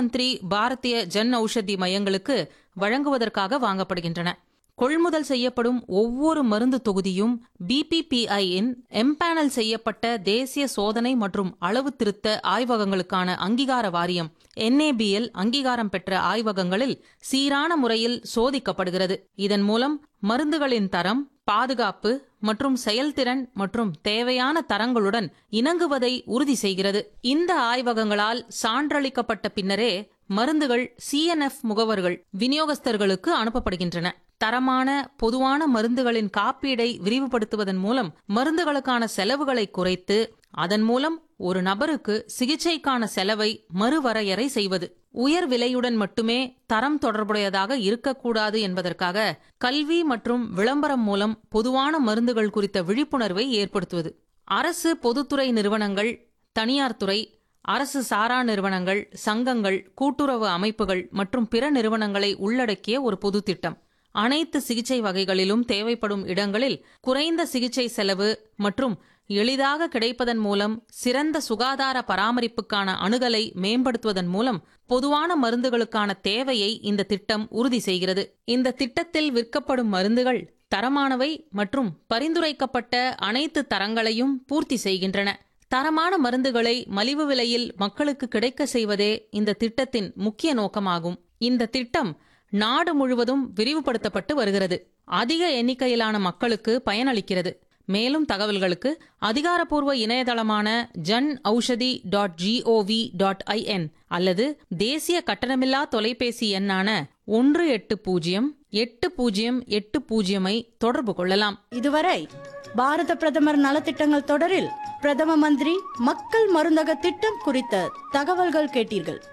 மந்திரி பாரதிய ஜன் ஔஷதி மையங்களுக்கு வழங்குவதற்காக வாங்கப்படுகின்றன கொள்முதல் செய்யப்படும் ஒவ்வொரு மருந்து தொகுதியும் பிபிபிஐ இன் எம்பேனல் செய்யப்பட்ட தேசிய சோதனை மற்றும் அளவு திருத்த ஆய்வகங்களுக்கான அங்கீகார வாரியம் என்ஏபிஎல் அங்கீகாரம் பெற்ற ஆய்வகங்களில் சீரான முறையில் சோதிக்கப்படுகிறது இதன் மூலம் மருந்துகளின் தரம் பாதுகாப்பு மற்றும் செயல்திறன் மற்றும் தேவையான தரங்களுடன் இணங்குவதை உறுதி செய்கிறது இந்த ஆய்வகங்களால் சான்றளிக்கப்பட்ட பின்னரே மருந்துகள் சிஎன்எஃப் முகவர்கள் விநியோகஸ்தர்களுக்கு அனுப்பப்படுகின்றன தரமான பொதுவான மருந்துகளின் காப்பீடை விரிவுபடுத்துவதன் மூலம் மருந்துகளுக்கான செலவுகளை குறைத்து அதன் மூலம் ஒரு நபருக்கு சிகிச்சைக்கான செலவை மறுவரையறை செய்வது உயர் விலையுடன் மட்டுமே தரம் தொடர்புடையதாக இருக்கக்கூடாது என்பதற்காக கல்வி மற்றும் விளம்பரம் மூலம் பொதுவான மருந்துகள் குறித்த விழிப்புணர்வை ஏற்படுத்துவது அரசு பொதுத்துறை நிறுவனங்கள் தனியார் துறை அரசு சாரா நிறுவனங்கள் சங்கங்கள் கூட்டுறவு அமைப்புகள் மற்றும் பிற நிறுவனங்களை உள்ளடக்கிய ஒரு பொது திட்டம் அனைத்து சிகிச்சை வகைகளிலும் தேவைப்படும் இடங்களில் குறைந்த சிகிச்சை செலவு மற்றும் எளிதாக கிடைப்பதன் மூலம் சிறந்த சுகாதார பராமரிப்புக்கான அணுகலை மேம்படுத்துவதன் மூலம் பொதுவான மருந்துகளுக்கான தேவையை இந்த திட்டம் உறுதி செய்கிறது இந்த திட்டத்தில் விற்கப்படும் மருந்துகள் தரமானவை மற்றும் பரிந்துரைக்கப்பட்ட அனைத்து தரங்களையும் பூர்த்தி செய்கின்றன தரமான மருந்துகளை மலிவு விலையில் மக்களுக்கு கிடைக்க செய்வதே இந்த திட்டத்தின் முக்கிய நோக்கமாகும் இந்த திட்டம் நாடு முழுவதும் விரிவுபடுத்தப்பட்டு வருகிறது அதிக எண்ணிக்கையிலான மக்களுக்கு பயனளிக்கிறது மேலும் தகவல்களுக்கு அதிகாரப்பூர்வ இணையதளமான Jan Aushadhi dot G O V dot I N அல்லது தேசிய கட்டணமில்லா தொலைபேசி எண்ணான ஒன்று எட்டு பூஜ்ஜியம் எட்டு பூஜ்ஜியம் எட்டு பூஜ்ஜியமை தொடர்பு கொள்ளலாம் இதுவரை பாரத பிரதமர் நலத்திட்டங்கள் தொடரில் பிரதம மந்திரி மக்கள் மருந்தக திட்டம் குறித்த தகவல்கள் கேட்டீர்கள்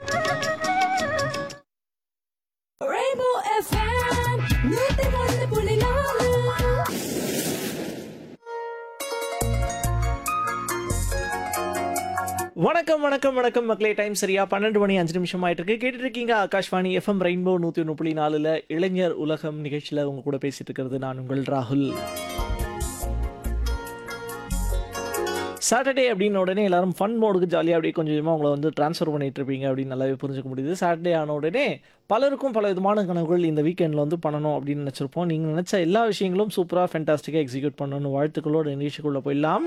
Rainbow FM, நூத்தி ஒன்று புள்ளி நாலு. வணக்கம் வணக்கம் வணக்கம் மக்களே டைம் சரியா பன்னெண்டு மணி அஞ்சு நிமிஷம் ஆயிட்டு இருக்கு கேட்டுட்டு இருக்கீங்க ஆகாஷ்வாணி எஃப்எம் ரெயின்போ நூற்றி ஒன்று புள்ளி நாலுல இளைஞர் உலகம் நிகழ்ச்சியில் உங்க கூட பேசிட்டு இருக்கிறது நான் உங்கள் ராகுல் சாட்டர்டே அப்படின்னு உடனே எல்லாரும் ஃபன் மோடுக்கு ஜாலியாக அப்படியே கொஞ்சம் கொஞ்சமாக உங்களை வந்து ட்ரான்ஸ்ஃபர் பண்ணிட்டு இருப்பீங்க அப்படின்னு நல்லாவே புரிஞ்சுக்க முடியுது சாட்டர்டே ஆன உடனே பலருக்கும் பல விதமான கனவுகள் இந்த வீக்கெண்டில் வந்து பண்ணணும் அப்படின்னு நினச்சிருப்போம் நீங்கள் நினச்ச எல்லா விஷயங்களும் சூப்பராக ஃபென்டாஸ்டிக்காக எக்ஸிக்யூட் பண்ணணும் வாழ்த்துக்களோட நிகழ்ச்சிக்குள்ளே போயிடலாம்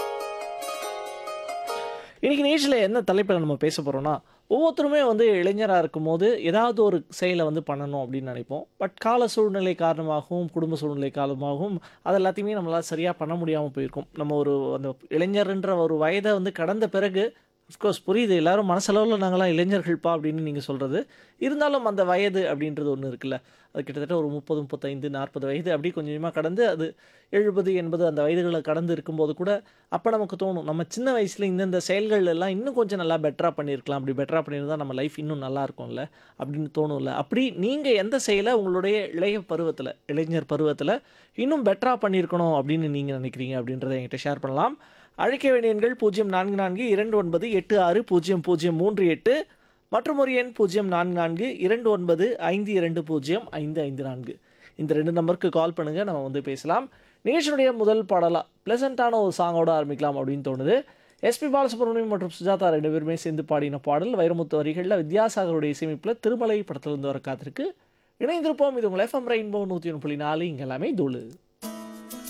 இன்னைக்கு நிகழ்ச்சியில் என்ன தலைப்பில் நம்ம பேச போகிறோம்னா ஒவ்வொருத்தருமே வந்து இளைஞராக இருக்கும்போது ஏதாவது ஒரு செயலை வந்து பண்ணணும் அப்படின்னு நினைப்போம் பட் கால சூழ்நிலை காரணமாகவும் குடும்ப சூழ்நிலை காரணமாகவும் அது எல்லாத்தையுமே நம்மளால் சரியாக பண்ண முடியாமல் போயிருக்கும் நம்ம ஒரு அந்த இளைஞர்ன்ற ஒரு வயதை வந்து கடந்த பிறகு அஃப்கோர்ஸ் புரியுது எல்லாரும் மனசளவில் நாங்களாம் இளைஞர்கள்ப்பா அப்படின்னு நீங்கள் சொல்கிறது இருந்தாலும் அந்த வயது அப்படின்றது ஒன்று இருக்குல்ல அது கிட்டத்தட்ட ஒரு முப்பது முப்பத்தைந்து நாற்பது வயது அப்படி கொஞ்சம் கொஞ்சமாக கடந்து அது எழுபது எண்பது அந்த வயதுகளை கடந்து இருக்கும்போது கூட அப்போ நமக்கு தோணும் நம்ம சின்ன வயசில் இந்தந்த செயல்கள் எல்லாம் இன்னும் கொஞ்சம் நல்லா பெட்டராக பண்ணியிருக்கலாம் அப்படி பெட்டராக பண்ணியிருந்தால் நம்ம லைஃப் இன்னும் நல்லா இருக்கும்ல அப்படின்னு தோணும்ல அப்படி நீங்கள் எந்த செயலை உங்களுடைய இளைய பருவத்தில் இளைஞர் பருவத்தில் இன்னும் பெட்டராக பண்ணியிருக்கணும் அப்படின்னு நீங்கள் நினைக்கிறீங்க அப்படின்றத என்கிட்ட ஷேர் பண்ணலாம் அழைக்க வேண்டிய எண்கள் பூஜ்ஜியம் நான்கு நான்கு இரண்டு ஒன்பது எட்டு ஆறு பூஜ்ஜியம் பூஜ்ஜியம் மூன்று எட்டு மற்றும் ஒரு எண் பூஜ்ஜியம் நான்கு நான்கு இரண்டு ஒன்பது ஐந்து இரண்டு பூஜ்ஜியம் ஐந்து ஐந்து நான்கு இந்த ரெண்டு நம்பருக்கு கால் பண்ணுங்கள் நம்ம வந்து பேசலாம் நிகழ்ச்சியுடைய முதல் பாடலாக ப்ளசண்ட்டான ஒரு சாங்கோட ஆரம்பிக்கலாம் அப்படின்னு தோணுது எஸ்பி பாலசுப்ரமணியம் மற்றும் சுஜாதா ரெண்டு பேருமே சேர்ந்து பாடின பாடல் வைரமுத்து வரிகளில் வித்யாசாகருடைய இசையமைப்பில் திருமலை படத்திலிருந்து வர காத்திருக்கு இணைந்திருப்போம் இது உங்கள் எஃப்எம் ரெயின்போ நூற்றி ஒன்று புள்ளி நாலு இங்கே எல்லாமே தூளு